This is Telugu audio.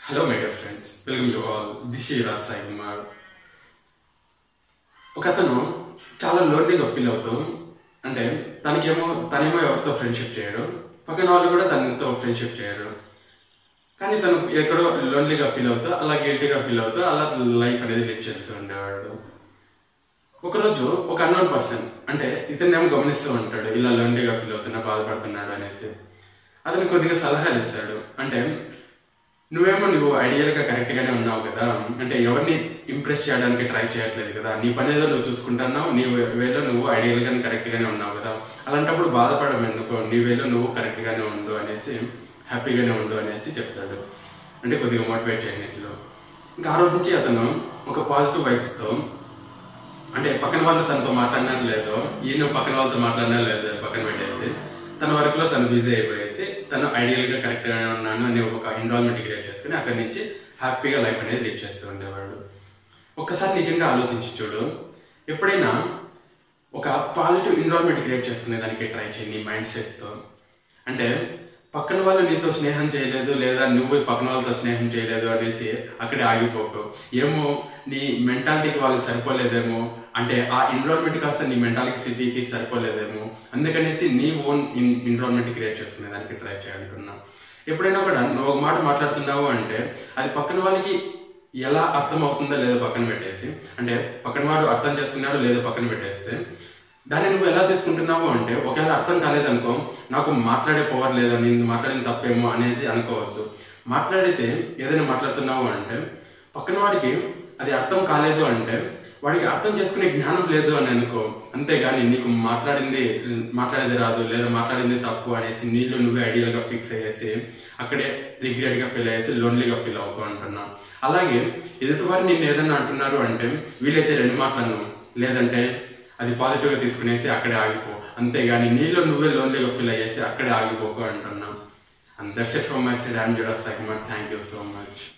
hello my dear friends welcome to all this is Raj Sai Kumar ఒక అతను చాలా లోన్లీగా ఫీల్ అవుతూ అంటే తనకేమో తనేమో ఎవరితో ఫ్రెండ్షిప్ చేయడు పక్కన వాళ్ళు కూడా తనతో ఫ్రెండ్షిప్ చేయరు కానీ తను ఎక్కడో లోన్లీగా ఫీల్ అవుతూ అలా గిల్టీగా ఫీల్ అవుతూ అలా లైఫ్ అనేది లివ్ చేస్తూ ఉండేవాడు ఒకరోజు ఒక అన్నోన్ పర్సన్ అంటే ఇతన్నేమో గమనిస్తూ ఉంటాడు ఇలా లోన్లీగా ఫీల్ అవుతున్నా బాధపడుతున్నాడు అనేసి అతను కొద్దిగా సలహాలు ఇస్తాడు అంటే నువ్వేమో నువ్వు ఐడియల్ గా కరెక్ట్ గానే ఉన్నావు కదా అంటే ఎవరిని ఇంప్రెస్ చేయడానికి ట్రై చేయట్లేదు కదా నీ పని ఏదో నువ్వు చూసుకుంటున్నావు నీ వేలో నువ్వు ఐడియల్ గానే కరెక్ట్ గానే ఉన్నావు కదా అలాంటప్పుడు బాధపడడం ఎందుకు నీ వేలో నువ్వు కరెక్ట్ గానే ఉండు అనేసి హ్యాపీగానే ఉండు అనేసి చెప్తాడు అంటే కొద్దిగా మోటివేట్ చేయనట్లు ఇంకా ఆ రోజు నుంచి అతను ఒక పాజిటివ్ వైబ్స్ తో అంటే పక్కన వాళ్ళు తనతో మాట్లాడినా లేదో ఈయన పక్కన వాళ్ళతో మాట్లాడినా లేదో పక్కన పెట్టేసి తన వర్క్ లో తను బిజీ అయిపోయేసి తను ఐడియల్ గా కరెక్ట్ గానే ఉన్నాను అనే ఒక ఎన్విరాన్మెంట్ క్రియేట్ చేసుకుని అక్కడి నుంచి హ్యాపీగా లైఫ్ అనేది లీడ్ చేస్తూ ఉండేవాడు ఒక్కసారి నిజంగా ఆలోచించి చూడు ఎప్పుడైనా ఒక పాజిటివ్ ఎన్విరాన్మెంట్ క్రియేట్ చేసుకునే దానికి ట్రై చేయి నీ మైండ్ సెట్ తో అంటే పక్కన వాళ్ళు నీతో స్నేహం చేయలేదు లేదా నువ్వు పక్కన వాళ్ళతో స్నేహం చేయలేదు అనేసి అక్కడే ఆగిపోకు ఏమో నీ మెంటాలిటీకి వాళ్ళు సరిపోలేదేమో అంటే ఆ ఎన్విరాన్మెంట్ కాస్త నీ మెంటాలిటీ సిటీకి సరిపోలేదేమో అందుకనేసి నీ ఓన్ ఎన్విరాన్మెంట్ క్రియేట్ చేసుకునే దానికి ట్రై చేయాలనుకున్నా ఎప్పుడైనా కూడా నువ్వు ఒక మాట మాట్లాడుతున్నావు అంటే అది పక్కన వాళ్ళకి ఎలా అర్థం అవుతుందో లేదో పక్కన పెట్టేసి అంటే పక్కన వాడు అర్థం చేసుకున్నాడో లేదో పక్కన పెట్టేస్తే దాన్ని నువ్వు ఎలా తీసుకుంటున్నావు అంటే ఒకవేళ అర్థం కాలేదనుకో నాకు మాట్లాడే పవర్ లేదా నేను మాట్లాడిన తప్పేమో అనేది అనుకోవద్దు మాట్లాడితే ఏదైనా మాట్లాడుతున్నావు అంటే పక్కన వాడికి అది అర్థం కాలేదు అంటే వాడికి అర్థం చేసుకునే జ్ఞానం లేదు అని అనుకో అంతేగాని నీకు మాట్లాడింది మాట్లాడేది రాదు లేదా మాట్లాడింది తప్పు అనేసి నీళ్ళు నువ్వే ఐడియల్ గా ఫిక్స్ అయ్యేసి అక్కడే రిగ్రెట్ గా ఫీల్ అయ్యేసి లోన్లీగా ఫీల్ అవ్వకు అంటున్నా అలాగే ఎదుటివారు నిన్ను ఏదన్నా అంటున్నారు అంటే వీలైతే రెండు మాటలను లేదంటే అది పాజిటివ్ గా తీసుకునేసి అక్కడే ఆగిపో అంతేగాని నీలో నువ్వే లోన్లీగా ఫీల్ అయ్యేసి అక్కడే ఆగిపోకు అంటున్నా and that's it from my side I'm జురాస్ థ్యాంక్ యూ సో మచ్